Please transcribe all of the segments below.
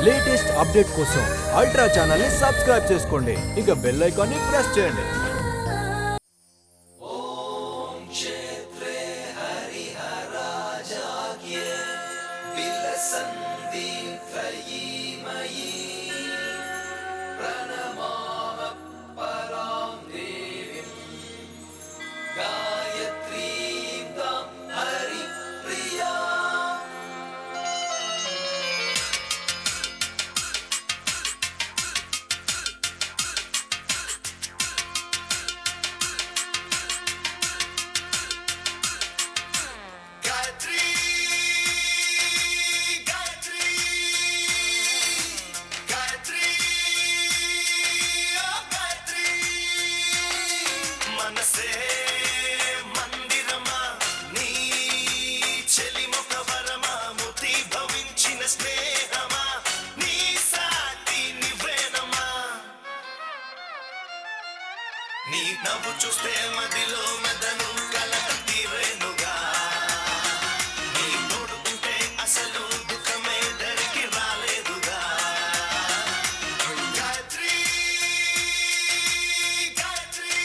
Latest update కోసం Ultra channel ని subscribe చేసుకోండి ఇక బెల్ ఐకాన్ ని ప్రెస్ చేయండి గాయత్రి గాయత్రి గాయత్రి ఓ గాయత్రి మనసే మందిరమా నీ చెలిమొక వరమా ముతి భవించిన స్నేహమా నీ సాటి నివేనమా నీ నవ్వు చూస్తే మదిలో మెదను కలక తీరేనుగా నీ తోడుకుంటే అసలు దుఃఖమే దరికి రాలేదుగా గాయత్రి గాయత్రి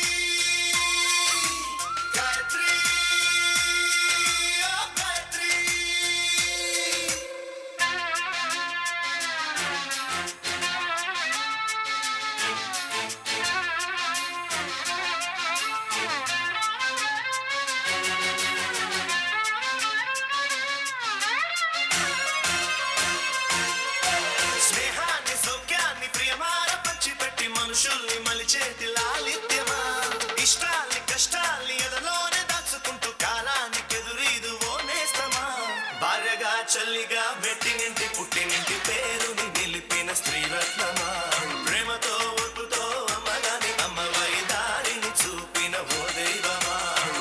గాయత్రి ఓ గాయత్రి స్నేహాన్ని సౌఖ్యాన్ని ప్రియమార పంచిపెట్టి మనుషుల్ని మలిచేతి లాలిత్యమా ఇష్టాల్ని కష్టాల్ని ఎదలోనే దాచుకుంటూ కాలానికి ఎదురీదు ఓ నేస్తమా భార్యగా చల్లిగా మెట్టినింటి పుట్టినింటి పేరుని నిలిపిన స్త్రీరత్నమా ప్రేమతో ఒట్టుతో అమ్మగాని అమ్మవై దారిని చూపిన ఓ దైవమా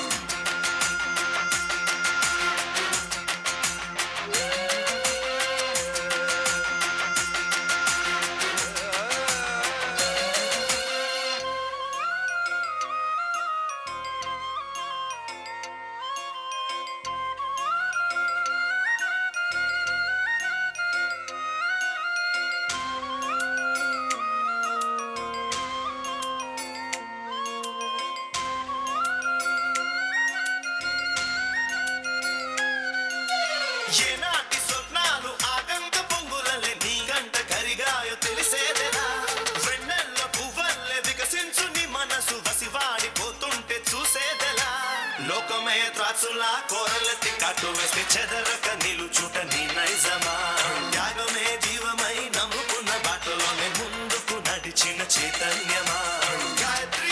ఏనాటి స్వప్నాలు ఆగంత పొంగులలే నీ గంట కరిగాయో తెలిసేదెలా వెన్నెల్ల పువ్వల్లే వికసించు నీ మనసు వసివాడిపోతుంటే చూసేదెలా లోకమే త్రాచులా కోరలెత్తి కట్టు వేస్తే చెదరక నిలుచుట నీ నైజమా త్యాగమే జీవమై నమ్ముకున్న బాటలోనే ముందుకు నడిచిన చైతన్యమా గాయత్రి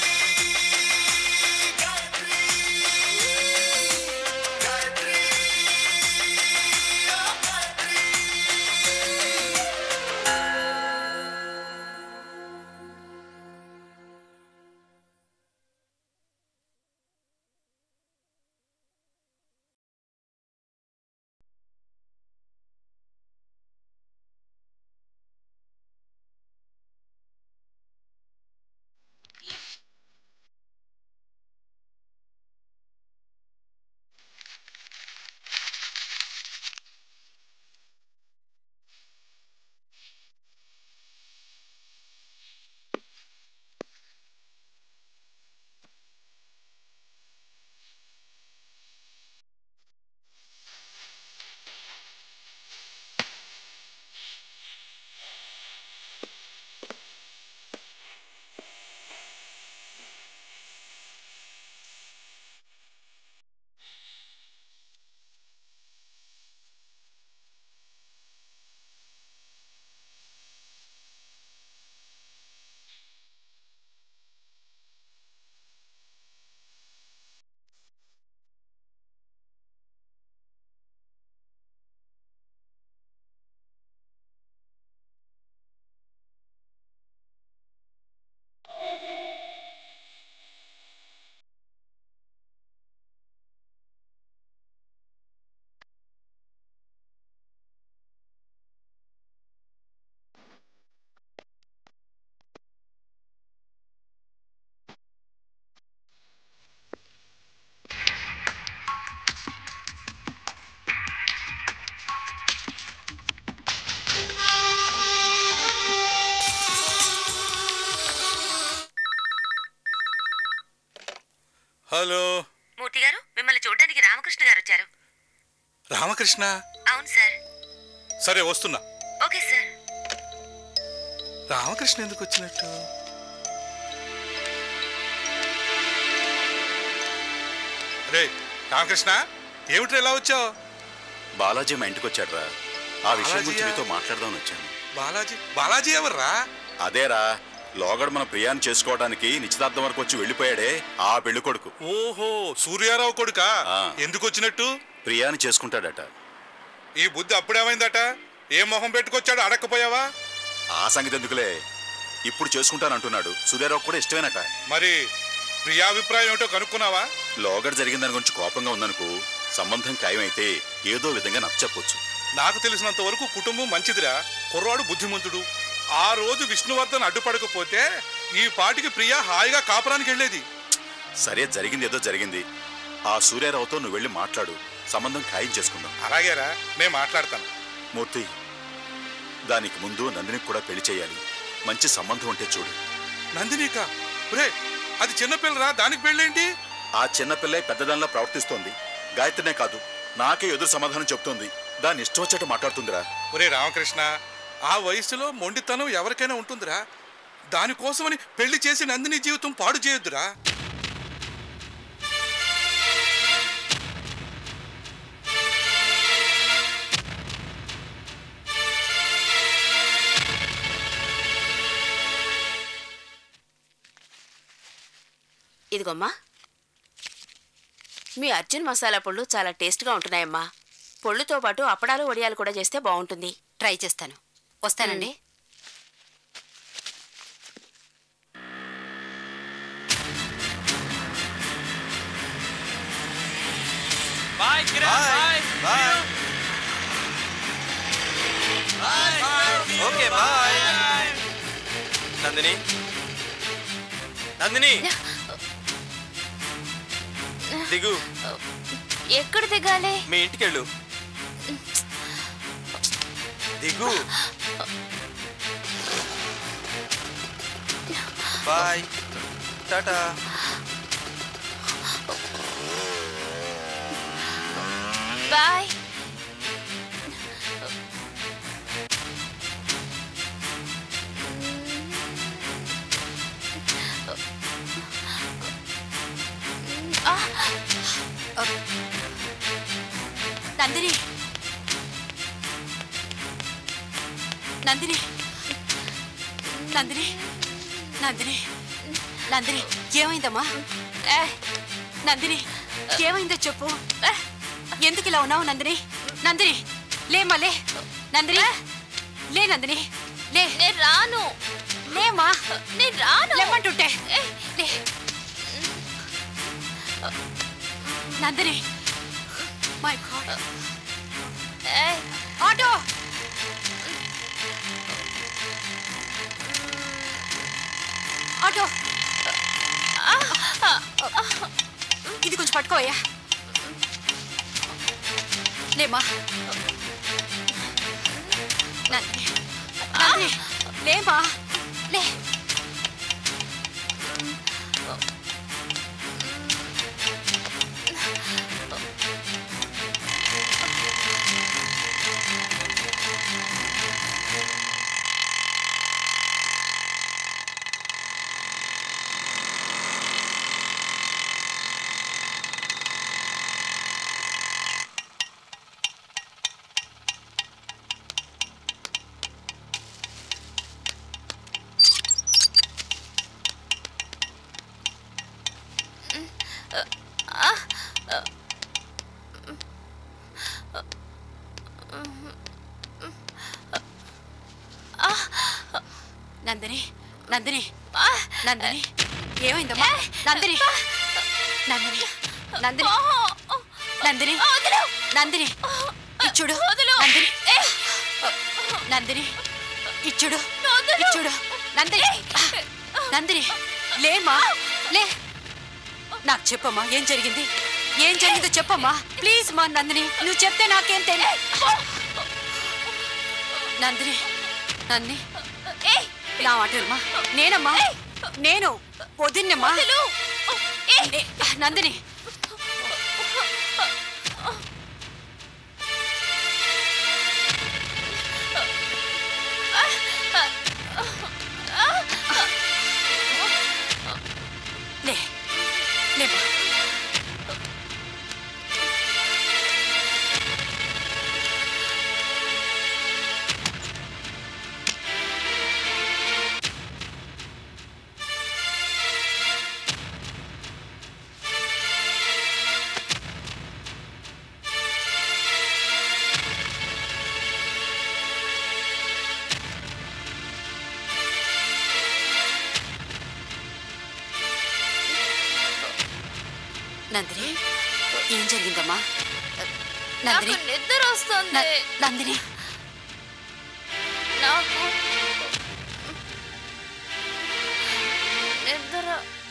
గాయత్రి గాయత్రి ఓ గాయత్రి హలో మూర్తి గారు మిమ్మల్ని చూడడానికి రామకృష్ణ గారు వచ్చారు రామకృష్ణ అవును సార్ సరే వస్తున్నా ఓకే సార్ రామకృష్ణ ఎందుకు వచ్చినట్టు రే రామకృష్ణ ఏమిటి ఎలా వచ్చావు బాలాజీ మా ఇంటికి వచ్చాడ్రా ఆ విషయం గురించి బాలాజీయా? మీతో మాట్లాడదామని వచ్చాను బాలాజీ బాలాజీ ఎవర్రా అదేరా లోగడ మన ప్రియాన్ని చేసుకోవడానికి నిశ్చితార్థం వరకు వచ్చి వెళ్ళిపోయాడే ఆ పెళ్లి కొడుకు ఓహో సూర్యారావు కొడుకా ఆ. ఎందుకు వచ్చినట్టు ప్రియాని చేసుకుంటాడట ఈ బుద్ధి అప్పుడేమైందట ఏ మొహం పెట్టుకొచ్చాడు అడక్కపోయావా ఆ సంగతి ఎందుకులే ఇప్పుడు చేసుకుంటానంటున్నాడు సుధీరావు కూడా ఇష్టమేనట మరి ప్రియా అభిప్రాయం ఏమిటో కనుక్కున్నావా లోగడ జరిగిన దాని గురించి కోపంగా ఉందనుకో సంబంధం ఖాయమైతే ఏదో విధంగా నచ్చచెప్పొచ్చు నాకు తెలిసినంత వరకు కుటుంబం మంచిదిరా కుర్రాడు బుద్ధిమంతుడు ఆ రోజు విష్ణువర్ధన్ అడ్డుపడకపోతే ఈ పాటికి ప్రియా హాయిగా కాపురానికి వెళ్ళేది సరే జరిగింది ఏదో జరిగింది ఆ సూర్యారావుతో నువ్వు వెళ్ళి మాట్లాడు సంబంధం ఖాయం చేసుకుందాం అలాగేరా నేను మాట్లాడతాను మూర్తి దానికి ముందు నందినికి కూడా పెళ్లి చేయాలి మంచి సంబంధం ఉంటే చూడు నందినిక రే అది చిన్నపిల్లరా దానికి పెళ్ళేంటి ఆ చిన్నపిల్లే పెద్దదానిలా ప్రవర్తిస్తోంది గాయత్రినే కాదు నాకే ఎదురు సమాధానం చెప్తోంది దాన్ని ఇష్టం వచ్చేట్టు మాట్లాడుతుందిరా ఒరే రామకృష్ణ ఆ వయసులో మొండితనం ఎవరికైనా ఉంటుందిరా దానికోసమని పెళ్లి చేసి నందిని జీవితం పాడు చేయొద్దురా ఇదిగోమ్మా మీ అర్జున్ మసాలా పళ్ళు చాలా టేస్ట్గా ఉంటున్నాయమ్మా పొళ్ళుతో పాటు అప్పడాలు వడియాలు కూడా చేస్తే బాగుంటుంది ట్రై చేస్తాను వస్తానండి ఓకే బాయ్ నందిని నందిని దిగు ఎక్కడ దిగాలి మీ ఇంటికి వెళ్ళు దిగు బాయ్ టాటా బాయ్ నందిని నందిని నందిని నందిని నందిని ఏమైందమ్మా ఏ, నందిని ఏమైందో చెప్పు ఏ, ఎందుకు ఇలా ఉన్నావు నందిని నందిని లేమ్మా లే నందిని లే నందిని లే నేను రాను లేమ్మా నేను రాను లేమంటుంటే లే నందిని మై గాడ్ ఏయ్, ఆటో ఆటో ఇది కొంచెం పట్టుకోయా లేమ్మా నందిని నందిని లేమ్మా లే నందిని నందిని నందిని ఏమైందమ్మా నందిని నందిని నందిని నందిని నందిని ఇచ్చుడు నందిని నందిని ఇచ్చుడు ఇచ్చుడు నందిని నందిని లేమా లే నాకు చెప్పమ్మా ఏం జరిగింది ఏం జరిగిందో చెప్పమ్మా ప్లీజ్ మా నందిని నువ్వు చెప్తే నాకేం తెలియదు నందిని నందిని నా మాట వినమ్మా నేనమ్మా నేను వదిన్నమ్మా ఏ, నందిని లే లేమ్మా నందిని ఏం జరిగిందమ్మా నందిని నిద్ర వస్తుంది న- నందిని నాకు నిద్ర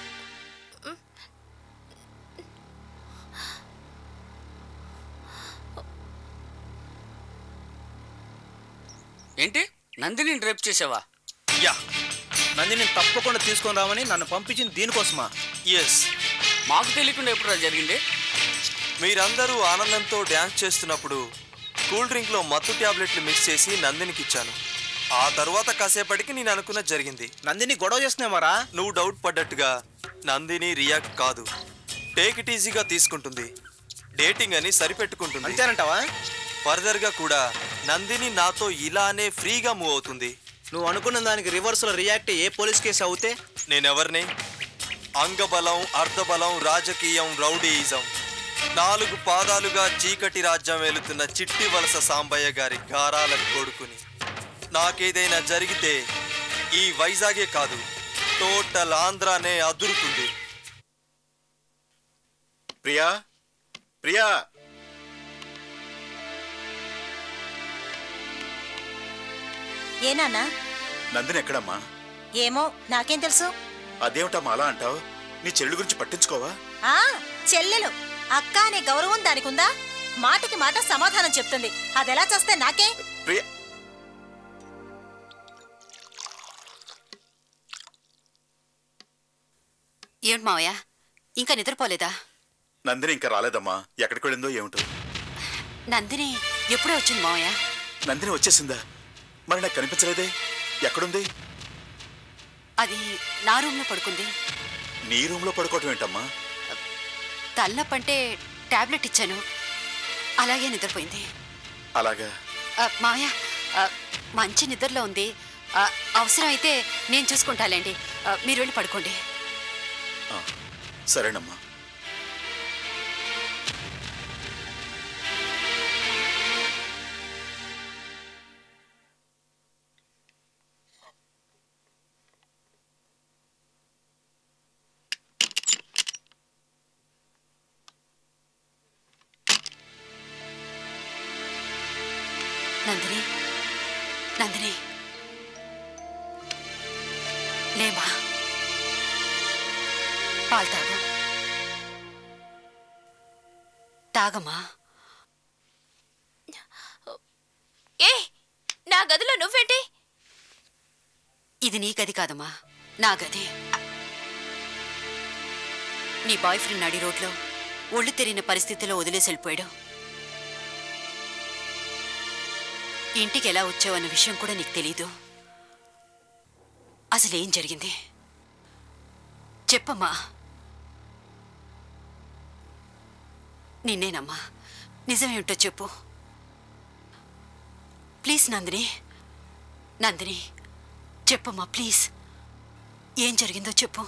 ఏంటి నందిని రేప్ చేసావా యా నందిని తప్పకుండా తీసుకొని రామని నన్ను పంపించింది దీనికోసమా ఎస్ మాకు తెలియకుండా ఎప్పుడు జరిగింది మీరందరూ ఆనందంతో డ్యాన్స్ చేస్తున్నప్పుడు కూల్ డ్రింక్లో మత్తు ట్యాబ్లెట్లు మిక్స్ చేసి నందినికి ఇచ్చాను ఆ తర్వాత కాసేపటికి నేను అనుకున్నది జరిగింది నందిని గొడవ చేస్తున్నామారా నువ్వు డౌట్ పడ్డట్టుగా నందిని రియాక్ట్ కాదు టేక్ ఇట్ ఈజీగా తీసుకుంటుంది డేటింగ్ అని సరిపెట్టుకుంటుంది అంతేనంటావా ఫర్దర్గా కూడా నందిని నాతో ఇలానే ఫ్రీగా మూవ్ అవుతుంది నువ్వు అనుకున్న దానికి రివర్స్లో రియాక్ట్ ఏ పోలీస్ కేసు అవుతే నేనెవరిని అంగబలం అర్ధబలం రాజకీయం రౌడీయిజం నాలుగు పాదాలుగా చీకటి రాజ్యం వెళుతున్న చిట్టి వలస సాంబయ్య గారి గారాల కొడుకుని నాకేదైనా జరిగితే ఈ వైజాగే కాదు టోటల్ ఆంధ్రానే అదురుతుంది ప్రియా ప్రియా ఏనాన్నా నందిని ఎక్కడమ్మా ఏమో నాకేం తెలుసు అదేమిటమ్మా అలా అంటావు నీ చెల్లి గురించి పట్టించుకోవా ఆ చెల్లెలు అక్క అనే గౌరవం దానికుందా మాటకి మాట సమాధానం చెప్తుంది అదెలా చేస్తే నాకే ప్రియా ఏమిటి మావయ్య ఇంకా నిద్రపోలేదా నందిని ఇంకా రాలేదమ్మా ఎక్కడికి వెళ్ళిందో ఏమిటో నందిని ఎప్పుడే వచ్చింది మావయ్య నందిని వచ్చేసిందా మరి నాకు కనిపించలేదే ఎక్కడుంది అది నా రూమ్లో పడుకుంది నీ రూమ్లో పడుకోవటం ఏంటమ్మా తలనొప్పంటే టాబ్లెట్ ఇచ్చాను అలాగే నిద్రపోయింది అలాగా ఆ, మావయ్య ఆ, మంచి నిద్రలో ఉంది ఆ, అవసరమైతే నేను చూసుకుంటాలేండి ఆ, మీరు వెళ్ళి పడుకోండి ఆ, సరేనమ్మా నందిని నందిని లేమా పాలు తాగు తాగమ్మా ఏ నా గదిలో నువ్వేంటి ఇది నీ గది కాదమ్మా నా గది నీ బాయ్ ఫ్రెండ్ నడి రోడ్లో ఒళ్ళు తెరిన పరిస్థితిలో వదిలేసి వెళ్ళిపోయాడు ఇంటికి ఎలా వచ్చావన్న విషయం కూడా నీకు తెలీదు అసలు ఏం జరిగింది చెప్పమ్మా నిన్నేనమ్మా నిజమేమిటో చెప్పు ప్లీజ్ నందిని నందిని చెప్పమ్మా ప్లీజ్ ఏం జరిగిందో చెప్పు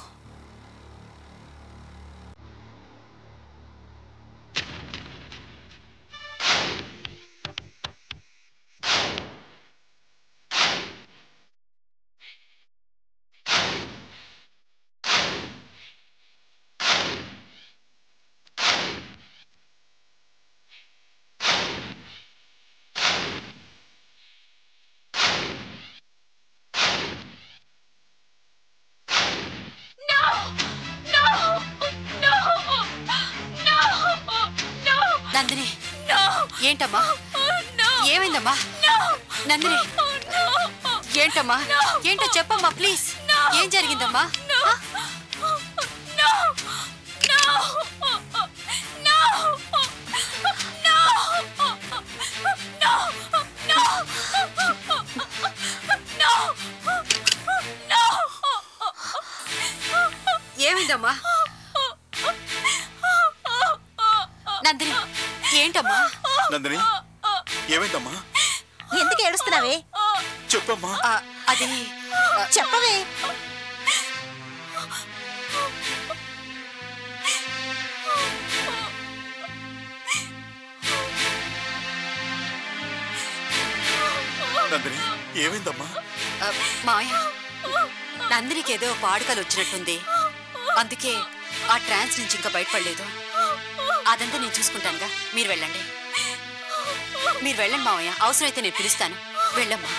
నందిని ఏంటమ్మా ఏమైందమ్మా నందిని ఏంటమ్మా ఏంటో చెప్పమ్మా ప్లీజ్ ఏం జరిగిందమ్మా ఆ? ఏంటమ్మా నందిని ఏమైందమ్మా ఎందుకు ఏడుస్తున్నావే చెప్పమ్మా ఆ, అది ఆ, చెప్పవే నందిని ఏమైందమ్మా ఆ, మాయ నందినికి ఏదో పాడుకలు వచ్చినట్టుంది అందుకే ఆ ట్రాన్స్ నుంచి ఇంకా బయటపడలేదు అదంతా నేను చూసుకుంటానుగా మీరు వెళ్ళండి మీరు వెళ్ళండి మావయ్య అవసరమైతే నేను పిలుస్తాను వెళ్ళమ్మా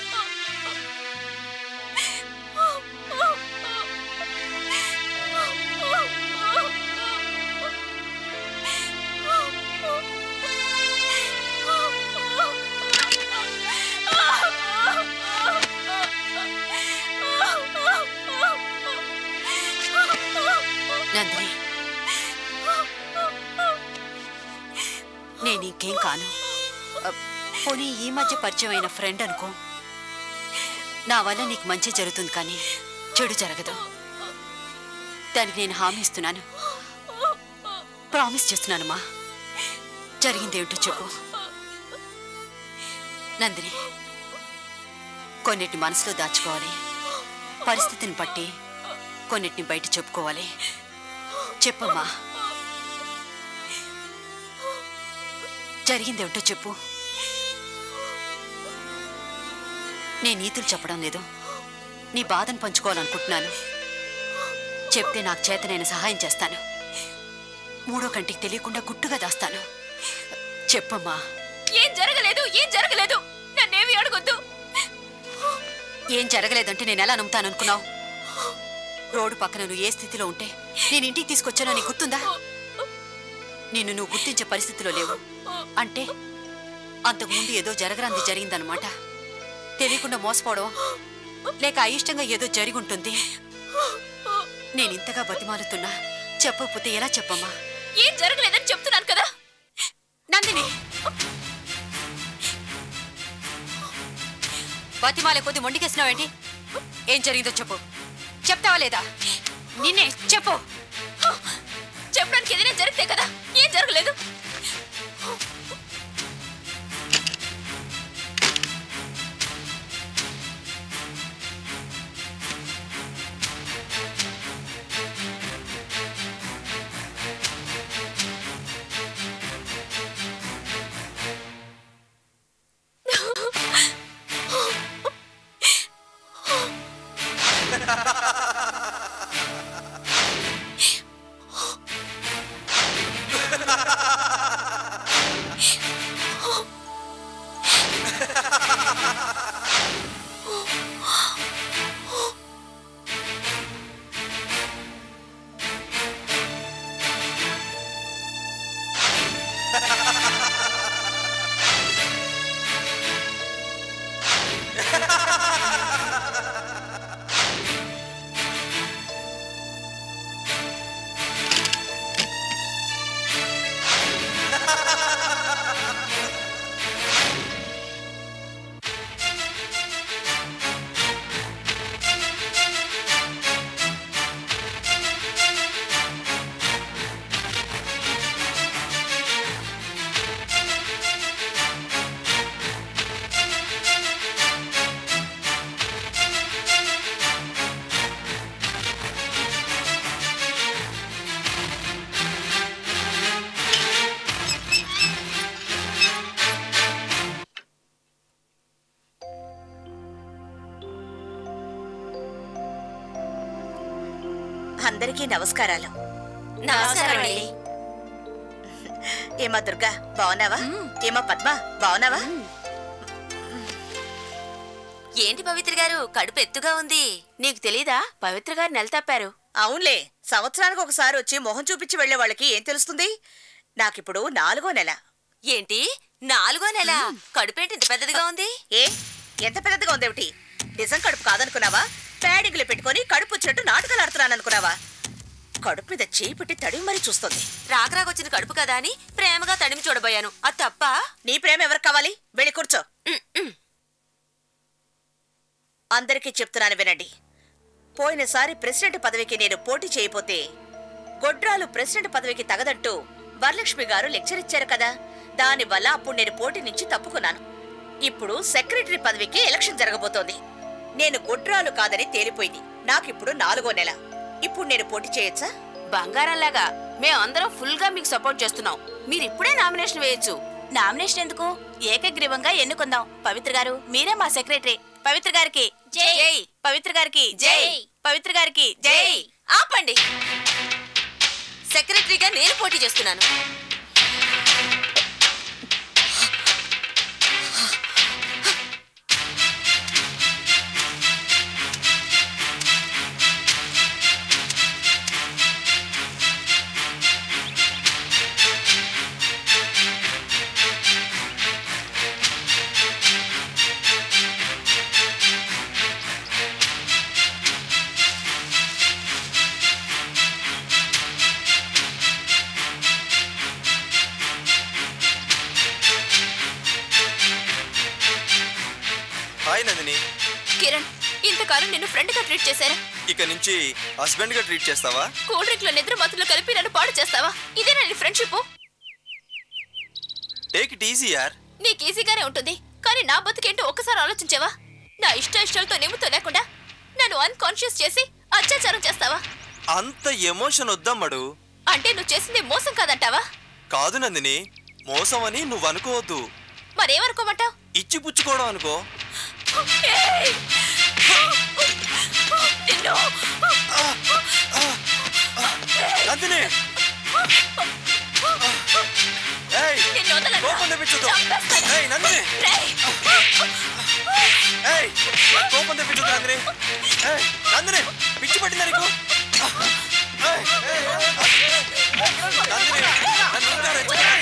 నందిని నేను ఇంకేం కాను అ, పోనీ ఈ మధ్య పరిచయం అయిన ఫ్రెండ్ అనుకో నా వల్ల నీకు మంచి జరుగుతుంది కానీ చెడు జరగదు దానికి నేను హామీ ఇస్తున్నాను ప్రామిస్ చేస్తున్నానమ్మా జరిగిందేమిటో చెప్పు నందిని కొన్నిటిని మనసులో దాచుకోవాలి పరిస్థితిని బట్టి కొన్నిటిని బయట చెప్పుకోవాలి చెప్పమ్మా జరిగిందేమిటో చెప్పు నేను నీతులు చెప్పడం లేదు నీ బాధను పంచుకోవాలనుకుంటున్నాను చెప్తే నాకు చేత నేను సహాయం చేస్తాను మూడో కంటికి తెలియకుండా గుట్టుగా దాస్తాను చెప్పమ్మా ఏం జరగలేదు ఏం జరగలేదు నన్నేమి అడగొద్దు ఏం జరగలేదంటే నేను ఎలా నమ్ముతాను అనుకున్నావు రోడ్డు పక్కన నువ్వు ఏ స్థితిలో ఉంటే నేను ఇంటికి తీసుకొచ్చానో నీకు గుర్తుందా నిన్ను నువ్వు గుర్తించే పరిస్థితిలో లేవు అంటే అంతకుముందు ఏదో జరగరంది జరిగిందనమాట తెలియకుండా మోసపోవడం లేక అయిష్టంగా ఏదో జరిగి ఉంటుంది నేను ఇంతగా బతిమాలుతున్నా చెప్పకపోతే ఎలా చెప్పమ్మా ఏం జరగలేదని చెప్తున్నాను కదా నందిని బతిమాలే కొద్ది మొండికేసినావేంటి ఏం జరిగిందో చెప్పు చెప్తావా లేదా నిన్నే చెప్పు చెప్పడానికి ఏదైనా జరిగితే కదా ఏం జరగలేదు అందరికీ నమస్కారాలు నమస్కారం అండి. ఏమా దుర్గా బాగున్నావా ఏమా పద్మ బాగున్నావా ఏంటి పవిత్ర గారు కడుపు ఎత్తుగా ఉంది నీకు తెలీదా పవిత్ర గారు నెల తప్పారు అవునులే సంవత్సరానికి ఒకసారి వచ్చి మొహం చూపించి వెళ్లే వాళ్ళకి ఏం తెలుస్తుంది నాకిప్పుడు నాలుగో నెల ఏంటి నాలుగో నెల కడుపేంటి ఇంత పెద్దదిగా ఉంది ఏ ఎంత పెద్దదిగా ఉందేమిటి నిజం కడుపు కాదనుకున్నావా ప్యాడింగ్లు పెట్టుకొని కడుపు వచ్చినట్టు నాటకాలు ఆడుతున్నాను అనుకున్నావా కడుపు మీద చేయి పెట్టి తడివి మరీ చూస్తుంది రాకరాకొచ్చిన కడుపు కదా అని ప్రేమగా తడిమి చూడబోయాను అది తప్ప నీ ప్రేమ ఎవరికి కావాలి వెళ్ళి కూర్చో అందరికీ చెప్తున్నాను వినండి పోయినసారి ప్రెసిడెంట్ పదవికి నేను పోటీ చేయపోతే గొడ్రాలు ప్రెసిడెంట్ పదవికి తగదంటూ వరలక్ష్మి గారు లెక్చర్ ఇచ్చారు కదా దానివల్ల అప్పుడు నేను పోటీ నుంచి తప్పుకున్నాను ఇప్పుడు సెక్రటరీ పదవికి ఎలక్షన్ జరగబోతోంది నేను గుడ్రాలు కాదని తేలిపోయింది నాకిప్పుడు నాలుగో నెల ఇప్పుడు నేను పోటీ చేయొచ్చా బంగారంలాగా మేము అందరం ఫుల్ గా మీకు సపోర్ట్ చేస్తున్నాం మీరు ఇప్పుడే నామినేషన్ వేయొచ్చు నామినేషన్ ఎందుకు ఏకగ్రీవంగా ఎన్నుకుందాం పవిత్ర గారు మీరే మా సెక్రటరీ పవిత్ర గారికి జై పవిత్ర గారికి జై పవిత్ర గారికి జై ఆపండి సెక్రటరీగా నేను పోటీ చేస్తున్నాను హాయ్ నందిని కిరణ్ ఇంతకాలం నిన్ను ఫ్రెండ్ గా ట్రీట్ చేశారా ఇక నుంచి హస్బెండ్ గా ట్రీట్ చేస్తావా కూల్ డ్రింక్ లో నిద్ర మత్తులో కలిపి నన్ను పాడు చేస్తావా ఇదేనా నీ ఫ్రెండ్షిప్ టేక్ ఇట్ ఈజీ యార్ నీకు ఈజీగానే ఉంటుంది కానీ నా బతుకేంటో ఒక్కసారి ఆలోచించావా నా ఇష్ట ఇష్టాలతో నిమిత్తం లేకుండా నన్ను అన్కాన్షియస్ చేసి అత్యాచారం చేస్తావా అంత ఎమోషన్ వద్దమ్మడు అంటే నువ్వు చేసింది మోసం కాదంటావా కాదు నందిని మోసం అని నువ్వు అనుకోవద్దు మరేమనుకోమంటావు ఇచ్చి పుచ్చుకోవడం అనుకో నందిని ఏయ్, నిన్ను వదలను. కోపం తెప్పించొద్దు. చంపేస్తాను. ఏయ్, నందిని రేయ్. ఏయ్, కోపం తెప్పించొద్దు నందిని ఏయ్, నందిని పిచ్చి పట్టిందా నీకు ఏయ్, ఏయ్, నందిని నన్ను ఇంకా రెచ్చగొట్టకు.